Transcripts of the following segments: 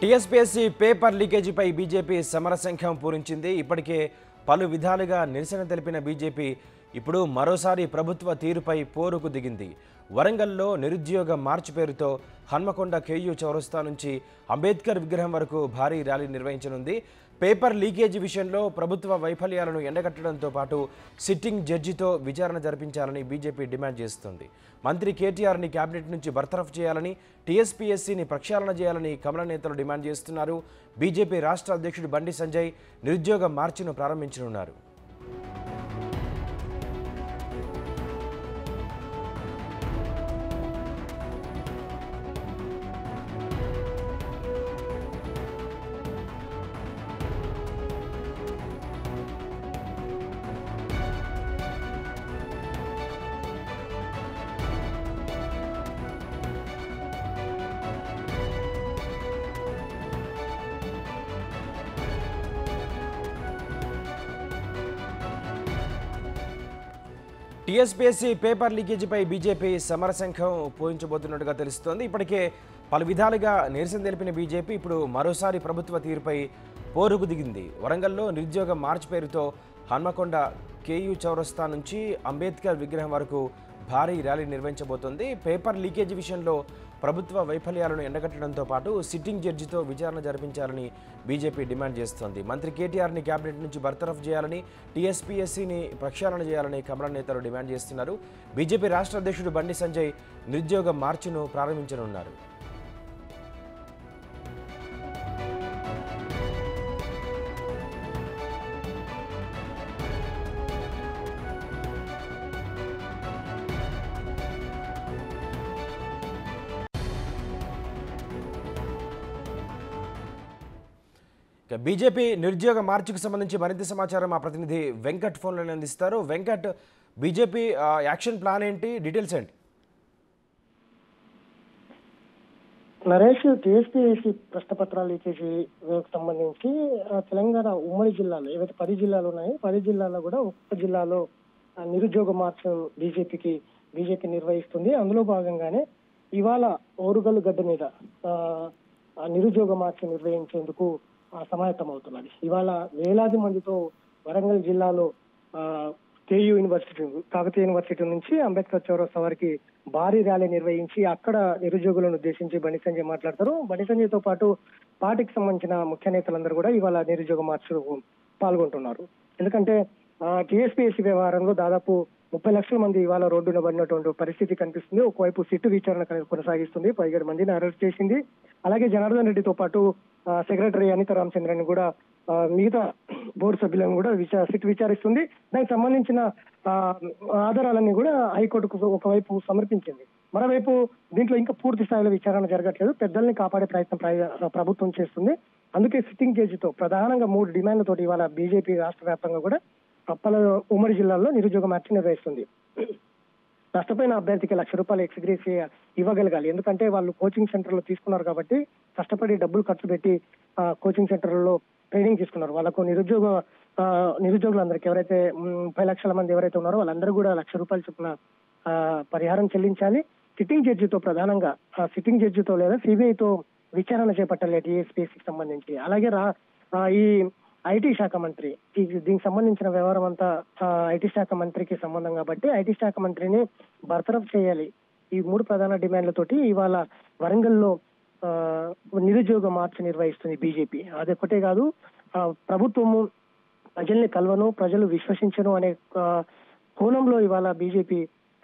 TSPSC paper లీకేజీపై BJP సమరశంఖం పూరించింది ఇప్పటికే పలు విధాలుగా నిరసన తెలిపిన బీజేపీ ఇప్పుడు మరోసారి ప్రభుత్వ తీరుపై పోరుకు దిగింది వరంగల్లో నిరుద్యోగ మార్చ్ పేరుతో హన్మకొండ కేయూ చౌరస్తా నుంచి అంబేద్కర్ విగ్రహం వరకు భారీ ర్యాలీ నిర్వహించనుంది పేపర్ లీకేజీ విషయంలో ప్రభుత్వ వైఫల్యాలను ఎండగట్టడంతో పాటు సిట్టింగ్ జడ్జితో విచారణ జరిపించాలని బీజేపీ డిమాండ్ చేస్తోంది మంత్రి కేటీఆర్ని కేబినెట్ నుంచి బర్తరఫ్ చేయాలని టీఎస్పీఎస్సీని ప్రక్షాళన చేయాలని కమల నేతలు డిమాండ్ చేస్తున్నారు బీజేపీ రాష్ట్ర అధ్యక్షుడు బండి సంజయ్ నిరుద్యోగ మార్చిను ప్రారంభించనున్నారు టీఎస్పీఎస్సీ పేపర్ లీకేజీపై బీజేపీ సమరశంఖం పూరించబోతున్నట్టుగా తెలుస్తోంది ఇప్పటికే పలు విధాలుగా నిరసన తెలిపిన బీజేపీ ఇప్పుడు మరోసారి ప్రభుత్వ తీరుపై పోరుకు దిగింది వరంగల్లో నిరుద్యోగ మార్చ్ పేరుతో హన్మకొండ కేయూ చౌరస్తా నుంచి అంబేద్కర్ విగ్రహం వరకు భారీ ర్యాలీ నిర్వహించబోతోంది పేపర్ లీకేజీ విషయంలో ప్రభుత్వ వైఫల్యాలను ఎండగట్టడంతో పాటు సిట్టింగ్ జడ్జితో విచారణ జరిపించాలని బీజేపీ డిమాండ్ చేస్తోంది మంత్రి కేటీఆర్ని కేబినెట్ నుంచి బర్తరఫ్ చేయాలని టీఎస్పీఎస్సీని ప్రక్షాళన చేయాలని కమల నేతలు డిమాండ్ చేస్తున్నారు బీజేపీ రాష్ట్ర అధ్యక్షుడు బండి సంజయ్ నిరుద్యోగ మార్చును ప్రారంభించనున్నారు ఇక బీజేపీ నిరుద్యోగ మార్చికి సంబంధించి మరింత సమాచారం మా ప్రతినిధి వెంకట్ ఫోన్లో అందిస్తారు వెంకట్ బీజేపీ ఆ, యాక్షన్ ప్లాన్ ఏంటి డీటెయిల్స్ ఏంటి నరేష్ టీఎస్పీఎస్సీ ప్రశ్నపత్రాలు లీకేజీ సంబంధించి ఆ, తెలంగాణ ఉమ్మడి జిల్లాలో ఏవైతే పది జిల్లాలు ఉన్నాయో పది జిల్లాలో కూడా ఒక్క జిల్లాలో ఆ, నిరుద్యోగ మార్చ్ బీజేపీకి బీజేపీ నిర్వహిస్తుంది అందులో భాగంగానే ఇవాళ ఓరుగల్లు గడ్డ మీద ఆ, ఆ నిరుద్యోగ మార్చ్ నిర్వహించేందుకు ఆ, సమాయత్తమవుతున్నది ఇవాళ వేలాది మందితో వరంగల్ జిల్లాలో ఆ, కేయూ యూనివర్సిటీ కాకతీయ యూనివర్సిటీ నుంచి అంబేద్కర్ చౌరస్తా వరకు భారీ ర్యాలీ నిర్వహించి అక్కడ నిరుద్యోగులను ఉద్దేశించి బండి సంజయ్ మాట్లాడతారు బండి సంజయ్ తో పాటు పార్టీకి సంబంధించిన ముఖ్య నేతలందరూ కూడా ఇవాళ నిరుద్యోగ మార్చ్ పాల్గొంటున్నారు ఎందుకంటే టీఎస్పీఎస్సీ వ్యవహారంలో దాదాపు ముప్పై లక్షల మంది ఇవాళ రోడ్డున పడినటువంటి పరిస్థితి కనిపిస్తుంది ఒకవైపు సిట్టు విచారణ కొన- కొనసాగిస్తుంది పదిహేడు మందిని అరెస్ట్ చేసింది అలాగే జనార్దన్ రెడ్డితో పాటు ఆ, సెక్రటరీ అనిత రామచంద్రన్ కూడా ఆ, మిగతా బోర్డు సభ్యులను కూడా విచార సిట్ విచారిస్తుంది దానికి సంబంధించిన ఆ, ఆధారాలన్నీ కూడా హైకోర్టుకు ఒకవైపు సమర్పించింది మరోవైపు దీంట్లో ఇంకా పూర్తి స్థాయిలో విచారణ జరగట్లేదు పెద్దల్ని కాపాడే ప్రయత్నం ప్ర- ప్రభుత్వం చేస్తుంది అందుకే సిట్టింగ్ జడ్జితో ప్రధానంగా మూడు డిమాండ్లతోటి ఇవాళ బీజేపీ రాష్ట్ర వ్యాప్తంగా కూడా పలు ఉమ్మడి జిల్లాల్లో నిరుద్యోగ మార్చి నిర్వహిస్తుంది నష్టపోయిన అభ్యర్థికి లక్ష రూపాయలు ఎక్స్గ్రేసి ఇవ్వగలగాలి ఎందుకంటే వాళ్ళు కోచింగ్ సెంటర్ లో తీసుకున్నారు కాబట్టి కష్టపడి డబ్బులు ఖర్చు పెట్టి ఆ, కోచింగ్ సెంటర్లలో ట్రైనింగ్ తీసుకున్నారు వాళ్ళకు నిరుద్యోగ ఆ, నిరుద్యోగులందరికీ ఎవరైతే మ్, ముప్పై లక్షల మంది ఎవరైతే ఉన్నారో వాళ్ళందరూ కూడా లక్ష రూపాయలు చొప్పున ఆ, పరిహారం చెల్లించాలి సిట్టింగ్ జడ్జితో ప్రధానంగా ఆ, సిట్టింగ్ జడ్జితో లేదా సిబిఐతో విచారణ చేపట్టాలి టీఎస్పీఎస్సీకి సంబంధించి అలాగే రా ఆ, ఈ ఐటీ శాఖ మంత్రి ఈ- దీనికి సంబంధించిన వ్యవహారం అంతా ఆ, ఐటీ శాఖ మంత్రికి సంబంధం కాబట్టి ఐటీ శాఖ మంత్రిని బర్తరఫ్ చేయాలి ఈ మూడు ప్రధాన డిమాండ్లతోటి ఇవాళ వరంగల్లో ఆ, నిరుద్యోగ మార్చ్ నిర్వహిస్తుంది బీజేపీ అదొక్కటే కాదు ఆ, ప్రభుత్వము ప్రజల్ని కలవను ప్రజలు విశ్వసించను అనే ఆ, కోణంలో ఇవాళ బీజేపీ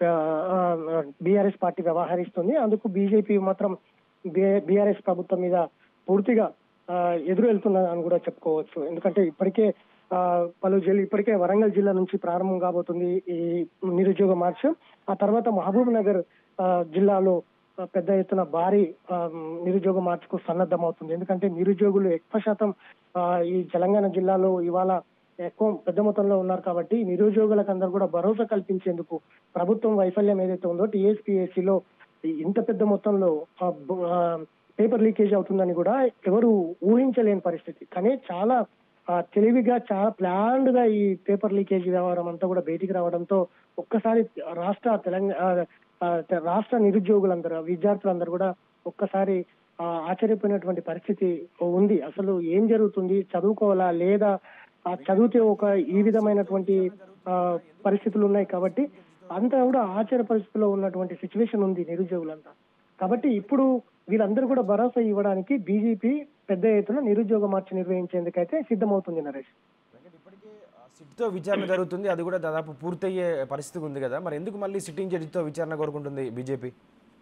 బీఆర్ఎస్ పార్టీ వ్యవహరిస్తుంది అందుకు బీజేపీ మాత్రం బీఆర్ఎస్ ప్రభుత్వం మీద పూర్తిగా ఆ, ఎదురు వెళ్తున్నది అని కూడా చెప్పుకోవచ్చు ఎందుకంటే ఇప్పటికే ఆ, పలు జిల్లా ఇప్పటికే వరంగల్ జిల్లా నుంచి ప్రారంభం కాబోతుంది ఈ నిరుద్యోగ మార్చ్ ఆ తర్వాత మహబూబ్ నగర్ ఆ, జిల్లాలో ఆ, పెద్ద ఎత్తున భారీ ఆ, నిరుద్యోగ మార్చుకు సన్నద్ధమవుతుంది ఎందుకంటే నిరుద్యోగులు ఎక్కువ శాతం ఆ, ఈ తెలంగాణ జిల్లాలో ఇవాళ ఎక్కువ పెద్ద మొత్తంలో ఉన్నారు కాబట్టి నిరుద్యోగులకు అందరూ కూడా భరోసా కల్పించేందుకు ప్రభుత్వం వైఫల్యం ఏదైతే ఉందో టీఎస్పీఎస్సీలో ఇంత పెద్ద మొత్తంలో ఆ, బ- ఆ, పేపర్ లీకేజ్ అవుతుందని కూడా ఎవరు ఊహించలేని పరిస్థితి కానీ చాలా ఆ, తెలివిగా చాలా ప్లాన్డ్ గా ఈ పేపర్ లీకేజ్ వ్యవహారం అంతా కూడా బయటికి రావడంతో ఒక్కసారి రాష్ట్ర తెలంగాణ రాష్ట్ర నిరుద్యోగులందరూ విద్యార్థులందరూ కూడా ఒక్కసారి ఆ, ఆశ్చర్యపోయినటువంటి పరిస్థితి ఉంది అసలు ఏం జరుగుతుంది చదువుకోవాలా లేదా ఆ చదివితే ఒక ఈ విధమైనటువంటి ఆ, పరిస్థితులు ఉన్నాయి కాబట్టి అంతా కూడా ఆశ్చర్య పరిస్థితిలో ఉన్నటువంటి సిచ్యువేషన్ ఉంది నిరుద్యోగులంతా కాబట్టి ఇప్పుడు వీళ్ళందరూ కూడా భరోసా ఇవ్వడానికి బీజేపీ పెద్ద ఎత్తున నిరుద్యోగ మార్చ్ నిర్వహించేందుకైతే సిద్ధమవుతుంది నరేష్ వెంకట్, ఇప్పటికే ఆ, సిట్తో విచారణ జరుగుతుంది అది కూడా దాదాపు పూర్తయ్యే పరిస్థితి ఉంది కదా మరి ఎందుకు మళ్ళీ సిట్టింగ్ జడ్జితో విచారణ కోరుకుంటుంది బీజేపీ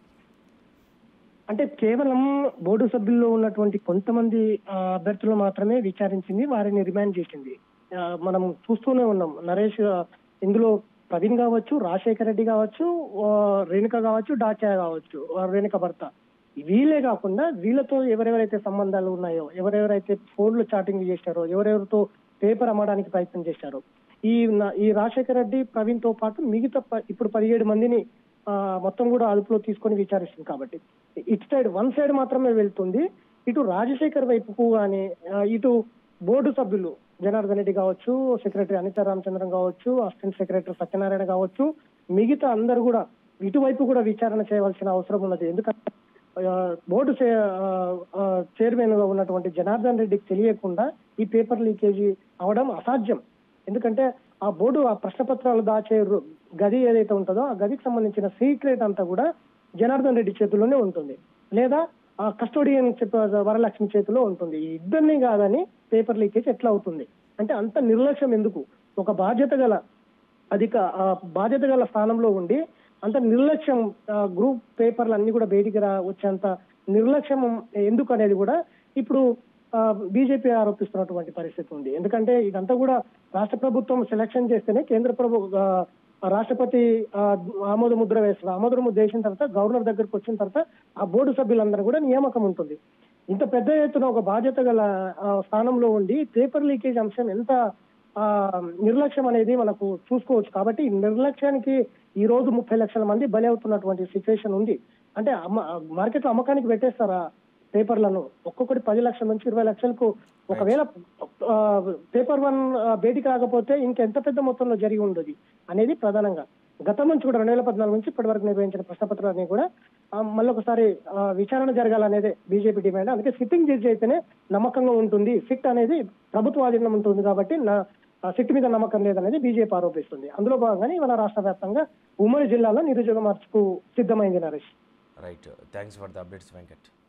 అంటే కేవలం బోర్డు సభ్యుల్లో ఉన్నటువంటి కొంతమంది ఆ, అభ్యర్థులు మాత్రమే విచారించింది వారిని రిమాండ్ చేసింది ఆ, మనం చూస్తూనే ఉన్నాం నరేష్ ఆ, ఇందులో ప్రవీణ్ కావచ్చు రాజశేఖర రెడ్డి కావచ్చు ఆ, రేణుక కావచ్చు డాక్యా కావచ్చు ఆ, రేణుక భర్త వీళ్ళే కాకుండా వీళ్ళతో ఎవరెవరైతే సంబంధాలు ఉన్నాయో ఎవరెవరైతే ఫోన్లు చాటింగ్ చేశారో ఎవరెవరితో పేపర్ అమ్మడానికి ప్రయత్నం చేశారో ఈ న- ఈ రాజశేఖర రెడ్డి ప్రవీణ్ తో పాటు మిగతా ప- ఇప్పుడు పదిహేడు మందిని ఆ, మొత్తం కూడా అదుపులో తీసుకొని విచారిస్తుంది కాబట్టి ఇటు సైడ్ వన్ సైడ్ మాత్రమే వెళ్తుంది ఇటు రాజశేఖర్ వైపుకు కానీ ఇటు బోర్డు సభ్యులు జనార్దన్ రెడ్డి కావచ్చు సెక్రటరీ అనిత రామచంద్రన్ కావచ్చు అసిస్టెంట్ సెక్రటరీ సత్యనారాయణ కావచ్చు మిగతా అందరు కూడా ఇటువైపు కూడా విచారణ చేయవలసిన అవసరం ఉన్నది ఎందుకంటే ఆ, బోర్డు చే- ఆ, ఆ, చైర్మన్ గా ఉన్నటువంటి జనార్దన్ రెడ్డికి తెలియకుండా ఈ పేపర్ లీకేజీ అవడం అసాధ్యం ఎందుకంటే ఆ బోర్డు ఆ ప్రశ్న పత్రాలు దాచే రు- గది ఏదైతే ఉంటుందో ఆ గదికి సంబంధించిన సీక్రెట్ అంతా కూడా జనార్దన్ రెడ్డి చేతిలోనే ఉంటుంది లేదా ఆ కస్టోడియన్ చెప్ప- వరలక్ష్మి చేతిలో ఉంటుంది ఈ ఇద్దరిని కాదని పేపర్ లీకేజ్ ఎట్లా అవుతుంది అంటే అంత నిర్లక్ష్యం ఎందుకు ఒక బాధ్యత గల అధిక ఆ, బాధ్యత గల స్థానంలో ఉండి అంత నిర్లక్ష్యం ఆ, గ్రూప్ పేపర్లు అన్ని కూడా బయటికి రా వచ్చేంత నిర్లక్ష్యం ఎందుకు అనేది కూడా ఇప్పుడు బీజేపీ ఆరోపిస్తున్నటువంటి పరిస్థితి ఉంది ఎందుకంటే ఇదంతా కూడా రాష్ట్ర ప్రభుత్వం సెలక్షన్ చేస్తేనే కేంద్ర ప్రభు ఆ, రాష్ట్రపతి ఆ, ఆమోద ముద్ర వేస్తారు ఆమోద ముద్ర వేసిన తర్వాత గవర్నర్ దగ్గరకు వచ్చిన తర్వాత ఆ బోర్డు సభ్యులందరూ కూడా నియామకం ఉంటుంది ఇంత పెద్ద ఎత్తున ఒక బాధ్యత గల ఆ, స్థానంలో ఉండి పేపర్ లీకేజ్ అంశం ఎంత ఆ నిర్లక్ష్యం అనేది మనకు చూసుకోవచ్చు కాబట్టి ఈ నిర్లక్ష్యానికి ఈ రోజు ముప్పై లక్షల మంది బలి అవుతున్నటువంటి సిచ్యువేషన్ ఉంది అంటే అమ్మ మార్కెట్ లో అమ్మకానికి పెట్టేస్తారా పేపర్లను ఒక్కొక్కటి పది లక్షల నుంచి ఇరవై లక్షలకు ఒకవేళ ఆ, పేపర్ వన్ ఆ, బయటికి రాకపోతే ఇంకెంత పెద్ద మొత్తంలో జరిగి ఉండదు అనేది ప్రధానంగా గతం నుంచి కూడా రెండు వేల పద్నాలుగు నుంచి ఇప్పటి వరకు నిర్వహించిన ప్రశ్నపత్రాన్ని కూడా ఆ, మళ్ళొకసారి ఆ, విచారణ జరగాలనేదే బీజేపీ డిమాండ్ అందుకే సిట్టింగ్ జడ్జి అయితేనే నమ్మకంగా ఉంటుంది సిట్ అనేది ప్రభుత్వ ఆధీనం ఉంటుంది కాబట్టి నా ఆ సిట్ మీద నమ్మకం లేదనేది బీజేపీ ఆరోపిస్తుంది అందులో భాగంగానే ఇవాళ రాష్ట్ర వ్యాప్తంగా ఉమ్మడి జిల్లాలో నిరుద్యోగ మార్చుకు సిద్ధమైంది Naresh right thanks for the updates Venkat